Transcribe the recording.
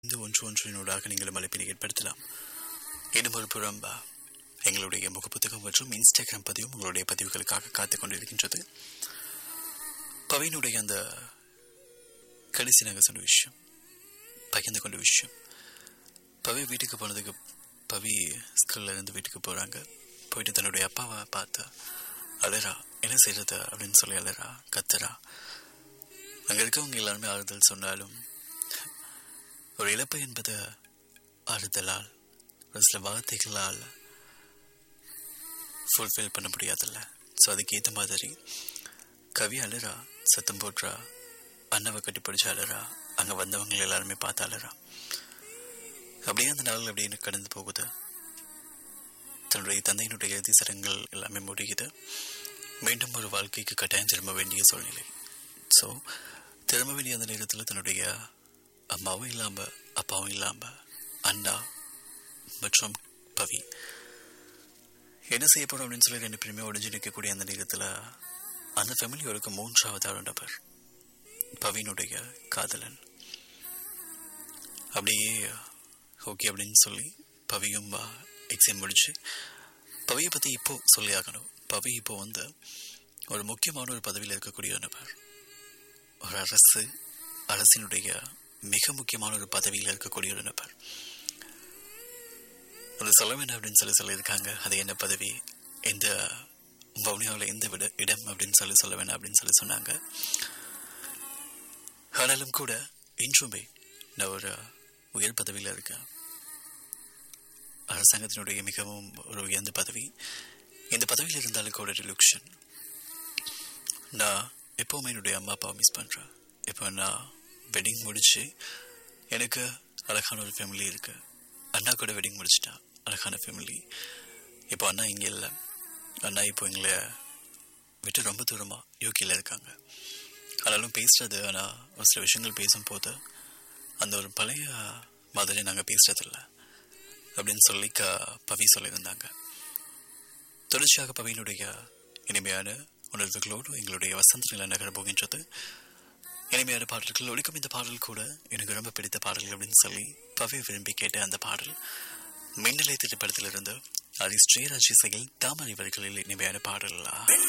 இந்த ஒன்று ஒன்றினூடாக நீங்களும் அழைப்பினை ஏற்படுத்தலாம் இன்னும் ஒரு புறம் எங்களுடைய முகப்புத்தகம் மற்றும் இன்ஸ்டாகிராம் பதிவும் உங்களுடைய பதிவுகளுக்காக காத்துக் கொண்டிருக்கின்றது பவியினுடைய அந்த கடைசி நாங்கள் சொன்ன விஷயம் பகிர்ந்து கொண்ட விஷயம் பவி வீட்டுக்கு போனதுக்கு பவி ஸ்கூல்ல இருந்து வீட்டுக்கு போறாங்க போயிட்டு தன்னுடைய அப்பாவை பார்த்து அழறா என்ன செய்யறது அப்படின்னு சொல்லி அழறா கத்துறா அங்க இருக்கவங்க எல்லாருமே ஆறுதல் சொன்னாலும் ஒரு இழப்பு என்பது ஆறுதலால் ஒரு சில வார்த்தைகளால் ஃபுல்ஃபில் பண்ண முடியாதுல்ல ஸோ அதுக்கு ஏற்ற மாதிரி கவி அழுறா சத்தம் போடுறா அண்ணவை கட்டி பிடிச்ச அழுறா அங்கே வந்தவங்க எல்லாருமே பார்த்து அழுறா அப்படியே அந்த நாள் அப்படின்னு கடந்து போகுது தன்னுடைய தந்தையினுடைய இறுதி சடங்குகள் எல்லாமே முடியுது மீண்டும் ஒரு வாழ்க்கைக்கு கட்டாயம் திரும்ப வேண்டிய சூழ்நிலை ஸோ திரும்ப வேண்டிய அந்த நேரத்தில் தன்னுடைய அம்மாவும் இல்லாமல் அப்பாவும் இல்லாமல் அண்ணா மற்றும் பவி என்ன செய்யப்படும் அப்படின்னு சொல்லி ரெண்டு பேருமே ஒடிஞ்சு நிற்கக்கூடிய அந்த நேரத்தில் அந்த ஃபேமிலியோருக்கு மூன்றாவது நபர் பவினுடைய காதலன் அப்படியே ஓகே அப்படின்னு சொல்லி பவியும் எக்ஸாம் முடிச்சு பவியை பற்றி இப்போ சொல்லி ஆகணும் பவி இப்போ வந்து ஒரு முக்கியமான ஒரு பதவியில் இருக்கக்கூடிய ஒரு நபர் ஒரு அரசு அரசினுடைய மிக முக்கியமான ஒரு பதவியில் இருக்கக்கூடிய ஒரு நபர் அது சொல்ல வேண்டாம் அப்படின்னு சொல்லி சொல்லியிருக்காங்க அது என்ன பதவி எந்த வவுனியாவில் எந்த விட இடம் அப்படின்னு சொல்லி சொல்ல வேண்டாம் அப்படின்னு சொல்லி சொன்னாங்க ஆனாலும் கூட இன்றுமே நான் ஒரு உயர் பதவியில் இருக்கேன் அரசாங்கத்தினுடைய மிகவும் ஒரு உயர்ந்த பதவி இந்த பதவியில் இருந்தாலும் கூட ரிலுக்ஷன் நான் எப்போவுமே என்னுடைய அம்மா அப்பாவை மிஸ் பண்ணுறேன் இப்போ நான் வெட்டிங் முடிச்சு எனக்கு அழகான ஒரு ஃபேமிலி இருக்கு அண்ணா கூட வெட்டிங் முடிச்சிட்டா அழகான ஃபேமிலி இப்போ அண்ணா இங்கே இல்லை அண்ணா இப்போ எங்களை விட்டு ரொம்ப தூரமாக யூகேல இருக்காங்க ஆனாலும் பேசுறது ஆனால் ஒரு சில விஷயங்கள் பேசும்போது அந்த ஒரு பழைய மாதிரி நாங்கள் பேசுறதில்ல அப்படின்னு சொல்லி க பவி சொல்லியிருந்தாங்க தொடர்ச்சியாக பவியினுடைய இனிமையான உணர்வுகளோடு எங்களுடைய வசந்த நில நகர போகின்றது இனிமையான பாடல்கள் ஒழிக்கும் இந்த பாடல் கூட எனக்கு ரொம்ப பிடித்த பாடல்கள் அப்படின்னு சொல்லி பவி விரும்பி கேட்ட அந்த பாடல் மின்னலை திரைப்படத்திலிருந்து ஹரி ஸ்ரீராஜ் இசையில் தாமரை வரிகளில் இனிமையான பாடலாம்